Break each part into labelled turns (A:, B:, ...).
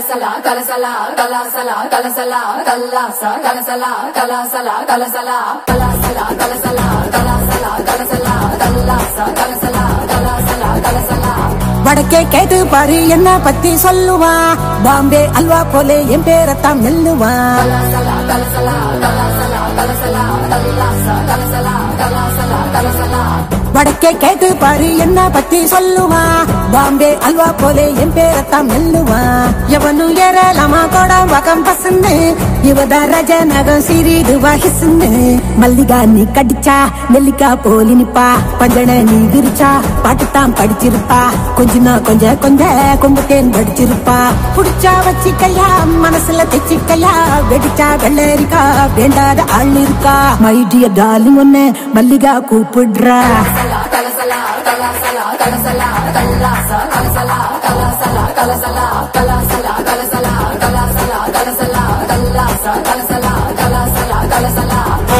A: கலசலா கலசலா கலாசலா கலசலா கல்லாசா கலசலா கலாசலா கலசலா கலாசலா கலசலா கலாசலா கலசலா கல்லாசா கலசலா கலாசலா கலசலா
B: வடக்கே கேட்டு பாரு என்ன பத்தி சொல்லுவான் பாம்பே அல்வா போலே என் பேரத்தான் மெல்லுவான்
A: கலசலா கலசலா கலாசலா கலசலா கல்லாசா கலசலா கலாசலா கலசலா
B: வடக்கே கேட்டு பாரு என்ன பத்தி சொல்லுவான் பாம்பே அல்வா போலே என் பேரத்தான் மெல்லுவான் எவனும் ஏறலாமா கூட வகம் பசந்து இவதான் ரஜ நகம் சிறிடுவா ஹிசுன்னு மல்லிகா நீ கடிச்சா நெல்லிக்கா போலி நிப்பா பஞ்சன நீ விரிச்சா பாட்டுத்தான் படிச்சிருப்பா கொஞ்சனா கொஞ்ச கொஞ்ச கொம்புத்தேன் படிச்சிருப்பா புடிச்சா வச்சிக்கையா மனசுல தைச்சிக்கையா வெடிச்சா வெள்ளரிக்கா வேண்டாத ஆள் இருக்கா மைடிய டார்லிங் ஒன்னு மல்லிகா கூப்பிடுறா
A: கலசலா கலசலா கலசலா கல்லாசா கலசலா கலாசலா கலசலா கலாசலா கலசலா கலாசலா கலசலா கல்லாசா கலசலா கலாசலா கலசலா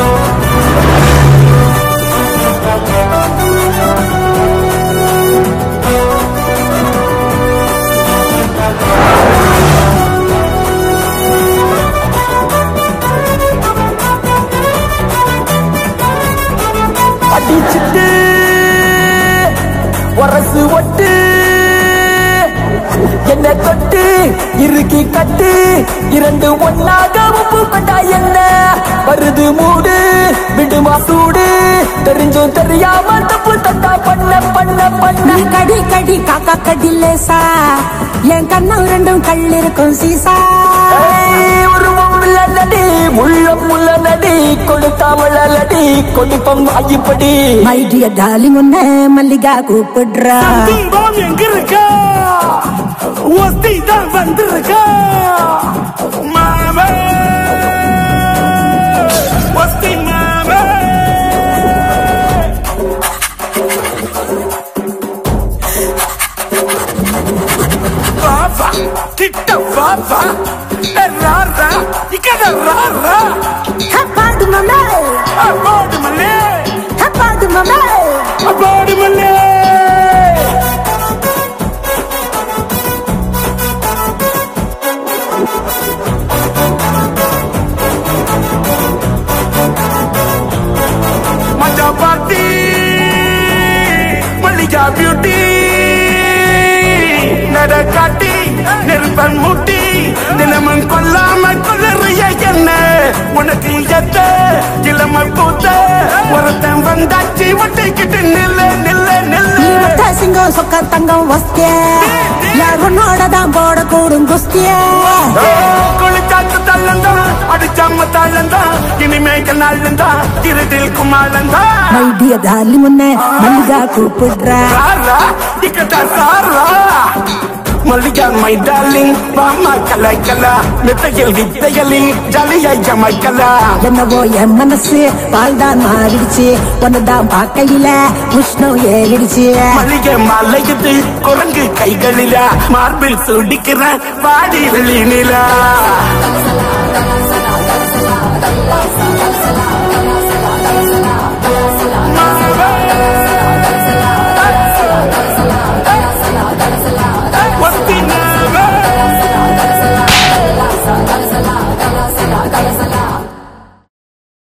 C: அடிச்சிட்டு உரசு ஒட்டு என்ன தொட்டு இறுக்கி கட்டு இரண்டு ஒன்னாக உப்பு கொண்டா என்ன வருது மூடு விடுமா சூடு தெரிஞ்சும் தெரியாம தப்பு தட்டா பண்ண பண்ண பண்ண
B: நீ கடி கடி காக்கா கடி லேசா என் கண்ணம் ரெண்டும் கல் இருக்கும் சீசா
C: ஏய், உருவம் நடி முள்ளம் முள்ள நடி கொடுத்தாமல நடி கொடுப்பம் வாயிப்படி
B: மைடிய டார்லிங் ஒன்னு மல்லிகா கூப்பிடுறா
D: துன்பம் எங்க இருக்கா ஒத்தி தான் வந்திருக்கா மாமே ஒத்தி மாமே வாவா கிட்ட வாவா ராரா இக்கட ராரா
B: ஹப்பாடு மமே
D: அப்பாடு மல்லே
B: ஹப்பாடு மமே
D: அப்பாடு மல்லே மஜா பார்ட்டி மல்லிகா பியூட்டி நட காட்டி நெருப்பன் மூட்டி தினமும் கொல்லாம கொள்ளறிய என்ன உனக்கு எத்த இளமை பூத்த ஒருத்தன் வந்தாச்சு ஒட்டிக்கிட்டு நில்ல நில்ல
B: நீ
D: நில்ல
B: மத்த சிங்கம் சொக்க தங்கம் வஸ்திய யார் உன்னோட தான் போட கூடும் குஸ்திய
D: குளிச்சாத்து தள்ளந்தான் அடிச்சாம தள்ளந்தான் இனிமேக்க நல்லந்தான் திருட்டில் குமாரந்தான்
B: மைடிய டார்லிங் ஒன்னு மல்லிகா கூப்பிடுறா
D: ராரா இக்கட்ட சாரா மல்லிகா மை டார்லிங் வாமா கலை கலா மெத்தையில் வித்தைகளில் ஜாலியாய் ஜமைக்கலா
B: என்னவோ என் மனசு பால்தான் மாறிடுச்சு ஒன்னதான் பார்க்கையில உஷ்ணம் ஏறிடுச்சு
D: மல்லிகை மலையுது குரங்கு கைகளில மார்பில் சுடிக்கிற பாடி வெளியினிலா
A: கலசலா கலசலா கலசலா கல்லாசலா